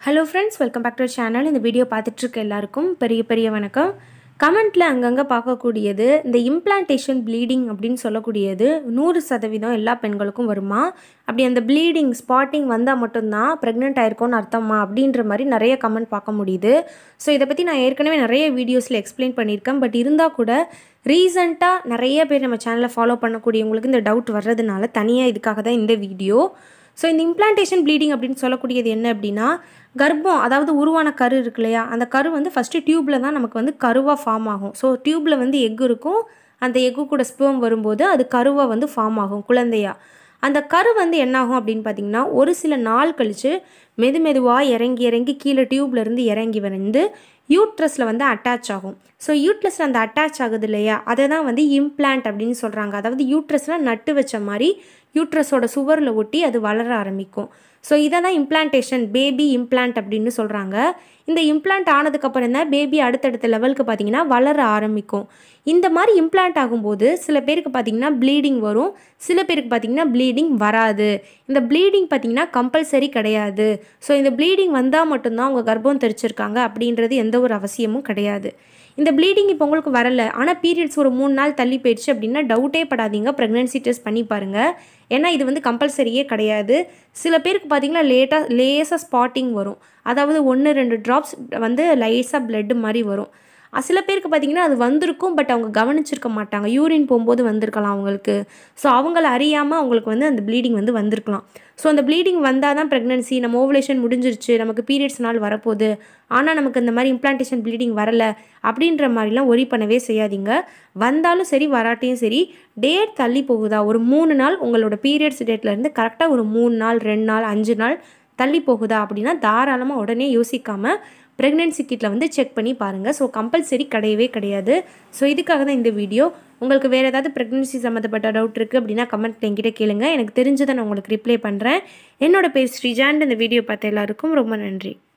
hello friends welcome back to channel இந்த video பார்த்துட்ருக்க எல்லாருக்கும் பெரிய பெரிய வணக்கம் கமெண்ட்டில் அங்கங்கே பார்க்கக்கூடியது இந்த இம்ப்ளான்டேஷன் ப்ளீடிங் அப்படின்னு சொல்லக்கூடியது நூறு சதவீதம் எல்லா பெண்களுக்கும் வருமா அப்படி அந்த ப்ளீடிங் ஸ்பாட்டிங் வந்தால் மட்டும்தான் ப்ரெக்னென்ட் ஆயிருக்கோன்னு அர்த்தமா அப்படின்ற மாதிரி நிறைய கமெண்ட் பார்க்க முடியுது ஸோ இதை பற்றி நான் ஏற்கனவே நிறைய வீடியோஸில் எக்ஸ்பிளைன் பண்ணியிருக்கேன் பட் இருந்தால் கூட ரீசண்டாக நிறைய பேர் நம்ம சேனலை ஃபாலோ பண்ணக்கூடியவங்களுக்கு இந்த டவுட் வர்றதுனால தனியாக இதுக்காக தான் இந்த வீடியோ ஸோ இந்த இம்ப்ளான்டேஷன் ப்ளீடிங் அப்படின்னு சொல்லக்கூடியது என்ன அப்படின்னா கர்ப்பம் அதாவது உருவான கரு இருக்கு இல்லையா அந்த கரு வந்து ஃபஸ்ட்டு டியூப்பில் தான் நமக்கு வந்து கருவாக ஃபார்ம் ஆகும் ஸோ டியூப்பில் வந்து எக் இருக்கும் அந்த எக்கு கூட ஸ்பேம் வரும்போது அது கருவாக வந்து ஃபார்ம் ஆகும் குழந்தையா அந்த கரு வந்து என்னாகும் அப்படின்னு பார்த்தீங்கன்னா ஒரு சில நாள் கழித்து மெது மெதுவாக இறங்கி இறங்கி கீழே டியூப்லேருந்து இறங்கி வந்து யூட்ரஸில் வந்து அட்டாச் ஆகும் ஸோ யூட்ரஸில் அந்த அட்டாச் ஆகுது இல்லையா அதை தான் வந்து இம்ப்ளான்ட் அப்படின்னு சொல்கிறாங்க அதாவது யூட்ரஸில் நட்டு வச்ச மாதிரி யூட்ரஸோட சுவரில் ஒட்டி அது வளர ஆரம்பிக்கும் ஸோ இதை தான் இம்ப்ளான்டேஷன் பேபி இம்ப்ளான்ட் அப்படின்னு சொல்கிறாங்க இந்த இம்ப்ளான்ட் ஆனதுக்கப்புறம் தான் பேபி அடுத்தடுத்த லெவலுக்கு பார்த்தீங்கன்னா வளர ஆரம்பிக்கும் இந்த மாதிரி இம்ப்ளான்ட் ஆகும்போது சில பேருக்கு பார்த்தீங்கன்னா ப்ளீடிங் வரும் சில பேருக்கு பார்த்தீங்கன்னா ப்ளீடிங் வராது இந்த ப்ளீடிங் பார்த்தீங்கன்னா கம்பல்சரி கிடையாது ஸோ இந்த ப்ளீடிங் வந்தால் மட்டும்தான் அவங்க கர்ப்பம் தெரிச்சிருக்காங்க அப்படின்றது எந்த ஒரு அவசியமும் கிடையாது இந்த ப்ளீடிங் இப்போ உங்களுக்கு வரல ஆனால் பீரியட்ஸ் ஒரு மூணு நாள் தள்ளி போயிடுச்சு அப்படின்னா டவுட்டே படாதீங்க ப்ரெக்னென்சி டெஸ்ட் பண்ணி பாருங்கள் ஏன்னா இது வந்து கம்பல்சரியே கிடையாது சில பேருக்கு பார்த்தீங்கன்னா லேட்டாக லேசாக ஸ்பாட்டிங் வரும் அதாவது ஒன்று ரெண்டு ட்ராப்ஸ் வந்து லைஸாக பிளட்டு மாதிரி வரும் சில பேருக்கு பார்த்தீங்கன்னா அது வந்திருக்கும் பட் அவங்க கவனிச்சிருக்க மாட்டாங்க யூரின் போகும்போது வந்திருக்கலாம் அவங்களுக்கு ஸோ அவங்கள அறியாமல் அவங்களுக்கு வந்து அந்த ப்ளீடிங் வந்து வந்திருக்கலாம் ஸோ அந்த ப்ளீடிங் வந்தால் தான் ப்ரெக்னன்சி நம்ம ஓவலேஷன் முடிஞ்சிருச்சு நமக்கு பீரியட்ஸ் நாள் வரப்போகுது ஆனால் நமக்கு இந்த மாதிரி இம்ப்ளான்டேஷன் ப்ளீடிங் வரலை அப்படின்ற மாதிரிலாம் ஒரி பண்ணவே செய்யாதீங்க வந்தாலும் சரி வராட்டியும் சரி டேட் தள்ளி போகுதா ஒரு மூணு நாள் உங்களோட பீரியட்ஸ் டேட்லேருந்து கரெக்டாக ஒரு மூணு நாள் ரெண்டு நாள் அஞ்சு நாள் தள்ளி போகுதா அப்படின்னா தாராளமாக உடனே யோசிக்காமல் ப்ரெக்னென்சி கிட்டில் வந்து செக் பண்ணி பாருங்கள் ஸோ கம்பல்சரி கிடையவே கிடையாது ஸோ இதுக்காக தான் இந்த வீடியோ உங்களுக்கு வேறு ஏதாவது ப்ரெக்னென்சி சம்மந்தப்பட்ட டவுட் இருக்குது அப்படின்னா கமெண்ட் என்கிட்ட கேளுங்க எனக்கு தெரிஞ்சதை நான் உங்களுக்கு ரிப்ளை பண்ணுறேன் என்னோட பேர் ஸ்ரீஜாண்ட் இந்த வீடியோ பார்த்த எல்லாருக்கும் ரொம்ப நன்றி